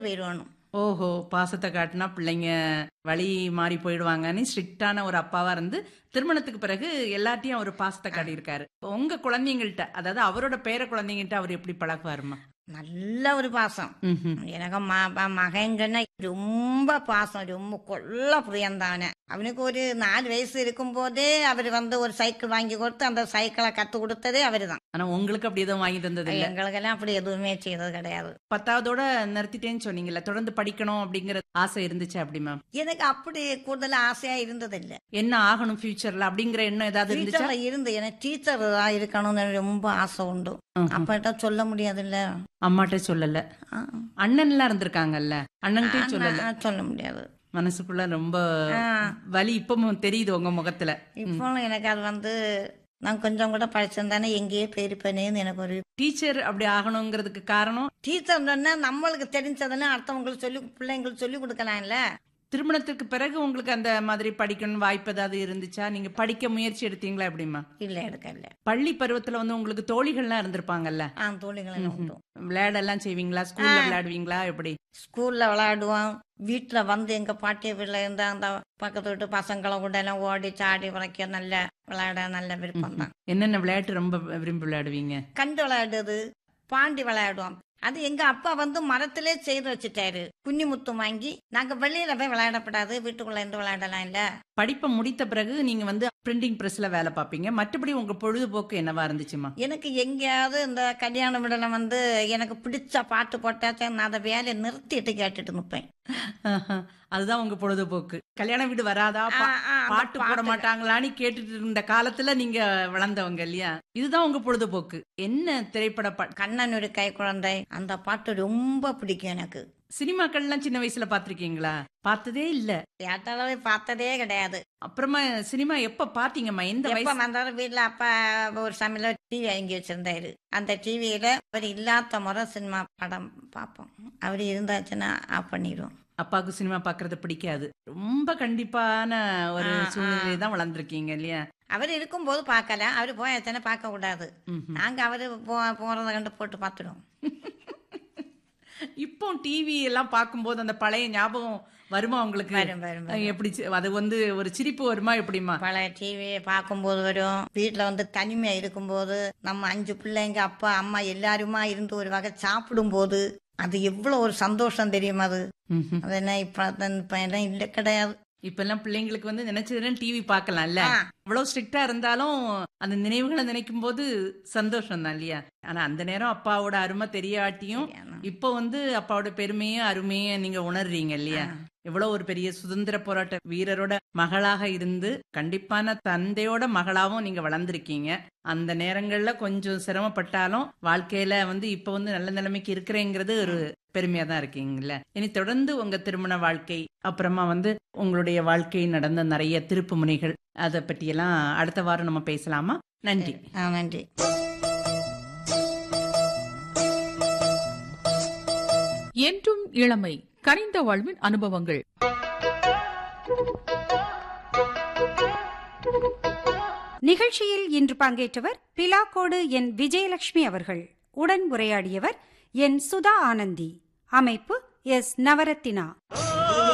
போயிடுவானு ஓஹோ பாசத்தை காட்டினா பிள்ளைங்க வழி மாறி போயிடுவாங்கன்னு ஸ்ட்ரிக்டான ஒரு அப்பாவா இருந்து திருமணத்துக்கு பிறகு எல்லாத்தையும் அவர் பாசத்தை காட்டியிருக்காரு உங்க குழந்தைங்கள்ட்ட அதாவது அவரோட பேர குழந்தைங்கள்ட்ட அவர் எப்படி பழகுவாருமா நல்ல ஒரு பாசம் ம்ஹும். எனக்கு ம- ம- மகன் சொன்னா ரொம்ப பாசம் ரொம்ப கொள்ள பிரியந்தானே அவனுக்கு ஒரு நாலு வயசு இருக்கும் போதே அவர் வந்து ஒரு சைக்கிள் வாங்கி கொடுத்து அந்த சைக்கிளை கத்து கொடுத்ததே அவரு தான் ஆனா உங்களுக்கு அப்படி எதுவும் வாங்கி தந்தது இல்ல எங்களுக்கெல்லாம் அப்படி எதுவுமே செய்தது கிடையாது பத்தாவதோட நிறுத்திட்டேன்னு சொன்னீங்கல்ல தொடர்ந்து படிக்கணும் அப்படிங்கிற ஆசை இருந்துச்சு அப்படி மேம் எனக்கு அப்படி கூடுதல் ஆசையா இருந்தது இல்ல என்ன ஆகணும் ஃபியூச்சர்ல அப்படிங்கிற எண்ணம் ஏதாவது இருந்துச்சா டீச்சர்ல இருந்து எனக்கு டீச்சர் தான் இருக்கணும்னு ரொம்ப ஆசை உண்டு ம்ஹும். அப்பட்ட சொல்ல முடியாதுல்ல அம்மாட்ட சொல்லல ஆ. அண்ணன் எல்லாம் இருந்திருக்காங்கல்ல அண்ணன்கிட்டயும் சொல்லல ஆ, சொல்ல முடியாது மனசுக்குள்ள ரொம்ப ஆ. வலி இப்பவும் தெரியுது உங்க முகத்துல இப்போ எனக்கு அது வந்து நான் கொஞ்சம் கூட படிச்சிருந்தானே எங்கேயே போயிருப்பேனேன்னு எனக்கு ஒரு டீச்சர் அப்படி ஆகணுங்கிறதுக்கு காரணம் டீச்சர் சொன்னா நம்மளுக்கு தெரிஞ்சதெல்லாம் அடுத்தவங்களுக்கு சொல்லி பிள்ளைங்களுக்கு சொல்லி கொடுக்கலாம்ல திருமணத்துக்கு பிறகு உங்களுக்கு அந்த மாதிரி படிக்கணும் வாய்ப்பு ஏதாவது இருந்துச்சா நீங்க படிக்க முயற்சி எடுத்தீங்களா எப்படிமா இல்ல எடுக்கல பள்ளி பருவத்துல வந்து உங்களுக்கு தோழிகள்லாம் இருந்திருப்பாங்கல்ல ஆ தோழிகளை உண்டு விளையாடெல்லாம் செய்வீங்களா ஸ்கூல்ல விளையாடுவீங்களா எப்படி ஸ்கூல்ல விளையாடுவோம் வீட்டுல வந்து எங்க பாட்டி வீட்டுல இருந்த அந்த பக்கத்து வீட்டு பசங்களை கூட எல்லாம் ஓடி சாடி உரைக்க நல்ல விளையாட நல்ல விருப்பம் தான் என்னென்ன விளையாட்டு ரொம்ப விரும்பி விளையாடுவீங்க கண்டு விளையாடுறது பாண்டி விளையாடுவோம் அது எங்க அப்பா வந்து மரத்திலே செய்து வச்சுட்டாரு குன்னி முத்து வாங்கி நாங்க வெளியில போய் விளையாடப்படாது வீட்டுக்குள்ள இருந்து விளையாடலாம் இல்ல படிப்பை முடித்த பிறகு நீங்க வந்து பிரிண்டிங் பிரஸ்ல வேலை பார்ப்பீங்க மற்றபடி உங்க பொழுதுபோக்கு என்னவா இருந்துச்சுமா எனக்கு எங்கேயாவது இந்த கல்யாண விடல வந்து எனக்கு பிடிச்ச பாட்டு போட்டாச்சும் நான் அதை வேலையை நிறுத்திட்டு கேட்டுட்டு நிற்பேன் ஆஹா. அதுதான் உங்க பொழுதுபோக்கு கல்யாண வீடு வராதா பா- பாட்டு போட மாட்டாங்களான்னு கேட்டுட்டு இருந்த காலத்துல நீங்க வளர்ந்தவங்க இல்லையா இதுதான் உங்க பொழுதுபோக்கு என்ன திரைப்பட பா- கண்ணன் ஒரு கை குழந்தை அந்த பாட்டு ரொம்ப பிடிக்கும் எனக்கு சினிமாக்கள்லாம் சின்ன வயசுல பாத்திருக்கீங்களா பார்த்ததே இல்ல தேட்டரவே பார்த்ததே கிடையாது அப்புறமா சினிமா எப்ப பாத்தீங்கம்மா எந்த எப்ப வயசு வந்தாலும் வீட்டுல அப்பா ஒரு சமையல டிவி வாங்கி வச்சிருந்தாரு அந்த டிவியில அவர் இல்லாத முறை சினிமா படம் பார்ப்போம் அவர் இருந்தாச்சுன்னா ஆஃப் பண்ணிடுவோம் அப்பாவுக்கு சினிமா பாக்குறது பிடிக்காது ரொம்ப கண்டிப்பான ஒரு ஆ, ஆ. சூழ்நிலை தான் வளர்ந்துருக்கீங்க இல்லையா அவர் இருக்கும்போது பார்க்கல அவர் போயாச்சுன்னா பார்க்க கூடாது ம்ஹும். நாங்க அவரு போ போறதை கண்டு போட்டு பார்த்துடுவோம் இப்போ டிவி எல்லாம் பார்க்கும்போது அந்த பழைய ஞாபகம் வருமா உங்களுக்கு வரும் வரும் வரும். எப்படி சி- அது வந்து ஒரு சிரிப்பு வருமா எப்படிமா பழைய டிவி பார்க்கும்போது வரும் வீட்டில் வந்து தனிமையா இருக்கும்போது நம்ம அஞ்சு பிள்ளைங்க அப்பா அம்மா எல்லாருமா இருந்து ஒரு வகை சாப்பிடும்போது அது எவ்வளவு ஒரு சந்தோஷம் தெரியுமா அது ம்ஹும். அது என்ன இப்ப இப்ப என்ன இல்லை கிடையாது இப்ப எல்லாம் பிள்ளைங்களுக்கு வந்து நினைச்சதுன்னு டிவி பார்க்கலாம்ல ஆ. இவ்வளவு ஸ்ட்ரிக்டா இருந்தாலும் அந்த நினைவுகளை நினைக்கும் போது சந்தோஷம் தான் இல்லையா ஆனா அந்த நேரம் அப்பாவோட அருமை தெரியாட்டியும் இப்போ வந்து அப்பாவோட பெருமையும் அருமையும் நீங்க உணர்றீங்க இல்லையா எவ்வளவு ஒரு பெரிய சுதந்திர போராட்ட வீரரோட மகளாக இருந்து கண்டிப்பான தந்தையோட மகளாவும் நீங்க வளர்ந்துருக்கீங்க அந்த நேரங்கள்ல கொஞ்சம் சிரமப்பட்டாலும் வாழ்க்கையில வந்து இப்ப வந்து நல்ல நிலைமைக்கு இருக்கிறேங்கிறது ஒரு பெருமையா தான் இருக்கீங்கல்ல இனி தொடர்ந்து உங்க திருமண வாழ்க்கை அப்புறமா வந்து உங்களுடைய வாழ்க்கை நடந்த நிறைய திருப்பு முனைகள் அதை பற்றியெல்லாம் அடுத்த வாரம் நம்ம பேசலாமா நன்றி ஆ நன்றி என்றும் இளமை கனிந்த வாழ்வின் அனுபவங்கள் நிகழ்ச்சியில் இன்று பங்கேற்றவர் பிலாக்கோடு என் விஜயலட்சுமி அவர்கள் உடன் உரையாடியவர் என் சுதா ஆனந்தி அமைப்பு எஸ் நவரத்தினா